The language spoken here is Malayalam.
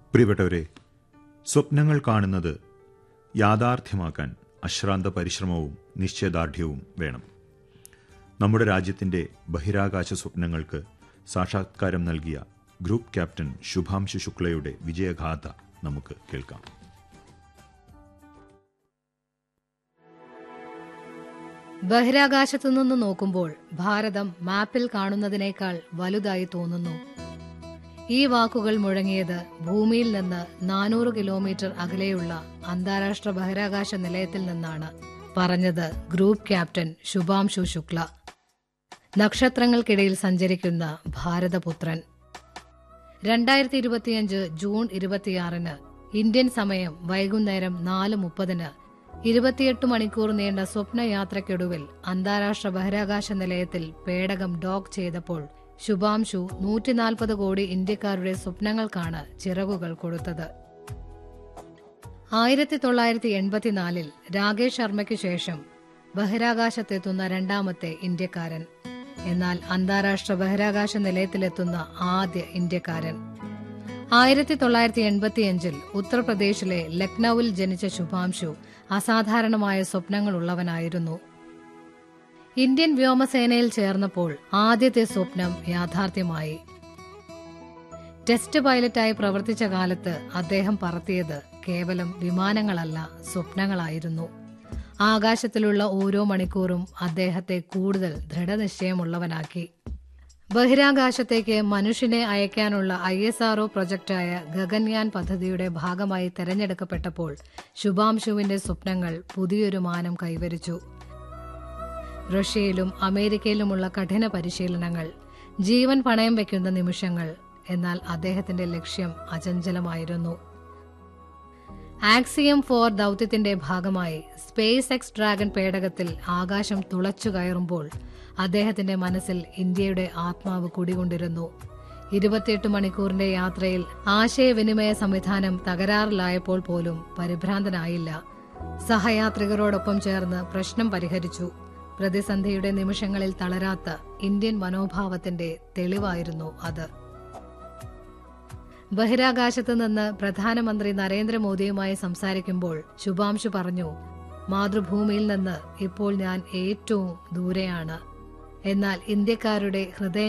പ്രിയപ്പെട്ടവരെ സ്വപ്നങ്ങൾ കാണുന്നത് യാഥാർത്ഥ്യമാക്കാൻ അശ്രാന്ത പരിശ്രമവും നിശ്ചയദാർഢ്യവും വേണം നമ്മുടെ രാജ്യത്തിന്റെ ബഹിരാകാശ സ്വപ്നങ്ങൾക്ക് സാക്ഷാത്കാരം നൽകിയ ഗ്രൂപ്പ് ക്യാപ്റ്റൻ ശുഭാംശു ശുക്ലയുടെ വിജയഗാഥ നമുക്ക് കേൾക്കാം ബഹിരാകാശത്തു നിന്ന് നോക്കുമ്പോൾ ഭാരതം മാപ്പിൽ കാണുന്നതിനേക്കാൾ വലുതായി തോന്നുന്നു ഈ വാക്കുകൾ മുഴങ്ങിയത് ഭൂമിയിൽ നിന്ന് നാനൂറ് കിലോമീറ്റർ അകലെയുള്ള അന്താരാഷ്ട്ര ബഹിരാകാശ നിലയത്തിൽ നിന്നാണ് പറഞ്ഞത് ഗ്രൂപ്പ് ക്യാപ്റ്റൻ ശുഭാംശു ശുക്ല നക്ഷത്രങ്ങൾക്കിടയിൽ സഞ്ചരിക്കുന്ന ഭാരതപുത്രൻ രണ്ടായിരത്തി ഇരുപത്തിയഞ്ച് ജൂൺ ഇരുപത്തിയാറിന് ഇന്ത്യൻ സമയം വൈകുന്നേരം നാല് മുപ്പതിന് ഇരുപത്തിയെട്ട് മണിക്കൂർ നീണ്ട സ്വപ്നയാത്രയ്ക്കൊടുവിൽ അന്താരാഷ്ട്ര ബഹിരാകാശ നിലയത്തിൽ പേടകം ഡോക്ക് ചെയ്തപ്പോൾ ശുഭാംശു നൂറ്റിനാൽപ്പത് കോടി ഇന്ത്യക്കാരുടെ സ്വപ്നങ്ങൾക്കാണ് ചിറകുകൾ കൊടുത്തത് ആയിരത്തി തൊള്ളായിരത്തി എൺപത്തിനാലിൽ രാകേഷ് ശർമ്മയ്ക്ക് ശേഷം ബഹിരാകാശത്തെത്തുന്ന രണ്ടാമത്തെ ഇന്ത്യക്കാരൻ എന്നാൽ അന്താരാഷ്ട്ര ബഹിരാകാശ നിലയത്തിലെത്തുന്ന ആദ്യ ഇന്ത്യക്കാരൻ ആയിരത്തി തൊള്ളായിരത്തി എൺപത്തിയഞ്ചിൽ ഉത്തർപ്രദേശിലെ ലക്നൌവിൽ ജനിച്ച ശുഭാംശു അസാധാരണമായ സ്വപ്നങ്ങളുള്ളവനായിരുന്നു ഇന്ത്യൻ വ്യോമസേനയിൽ ചേർന്നപ്പോൾ ആദ്യത്തെ സ്വപ്നം യാഥാർത്ഥ്യമായി ടെസ്റ്റ് പൈലറ്റായി പ്രവർത്തിച്ച കാലത്ത് അദ്ദേഹം പറത്തിയത് കേവലം വിമാനങ്ങളല്ല സ്വപ്നങ്ങളായിരുന്നു ആകാശത്തിലുള്ള ഓരോ മണിക്കൂറും അദ്ദേഹത്തെ കൂടുതൽ ദൃഢനിശ്ചയമുള്ളവനാക്കി ബഹിരാകാശത്തേക്ക് മനുഷ്യനെ അയക്കാനുള്ള ഐ എസ് ആർഒ പ്രൊജക്ടായ ഗഗൻയാൻ പദ്ധതിയുടെ ഭാഗമായി തെരഞ്ഞെടുക്കപ്പെട്ടപ്പോൾ ശുഭാംശുവിന്റെ സ്വപ്നങ്ങൾ പുതിയൊരു മാനം കൈവരിച്ചു റഷ്യയിലും അമേരിക്കയിലുമുള്ള കഠിന പരിശീലനങ്ങൾ ജീവൻ പണയം വയ്ക്കുന്ന നിമിഷങ്ങൾ എന്നാൽ അദ്ദേഹത്തിന്റെ ലക്ഷ്യം അചഞ്ചലമായിരുന്നു ആക്സിയം ഫോർ ദൗത്യത്തിന്റെ ഭാഗമായി സ്പേസ് എക്സ് ഡ്രാഗൺ പേടകത്തിൽ ആകാശം തുളച്ചു കയറുമ്പോൾ അദ്ദേഹത്തിന്റെ മനസ്സിൽ ഇന്ത്യയുടെ ആത്മാവ് കുടികൊണ്ടിരുന്നു ഇരുപത്തിയെട്ട് മണിക്കൂറിന്റെ യാത്രയിൽ ആശയവിനിമയ സംവിധാനം തകരാറിലായപ്പോൾ പോലും പരിഭ്രാന്തനായില്ല സഹയാത്രികരോടൊപ്പം ചേർന്ന് പ്രശ്നം പരിഹരിച്ചു പ്രതിസന്ധിയുടെ നിമിഷങ്ങളിൽ തളരാത്ത ഇന്ത്യൻ മനോഭാവത്തിന്റെ തെളിവായിരുന്നു അത് ബഹിരാകാശത്ത് നിന്ന് പ്രധാനമന്ത്രി നരേന്ദ്രമോദിയുമായി സംസാരിക്കുമ്പോൾ ശുഭാംശു പറഞ്ഞു മാതൃഭൂമിയിൽ നിന്ന് ഇപ്പോൾ ഞാൻ ഏറ്റവും ദൂരെയാണ് എന്നാൽ ഇന്ത്യക്കാരുടെ ഹൃദയ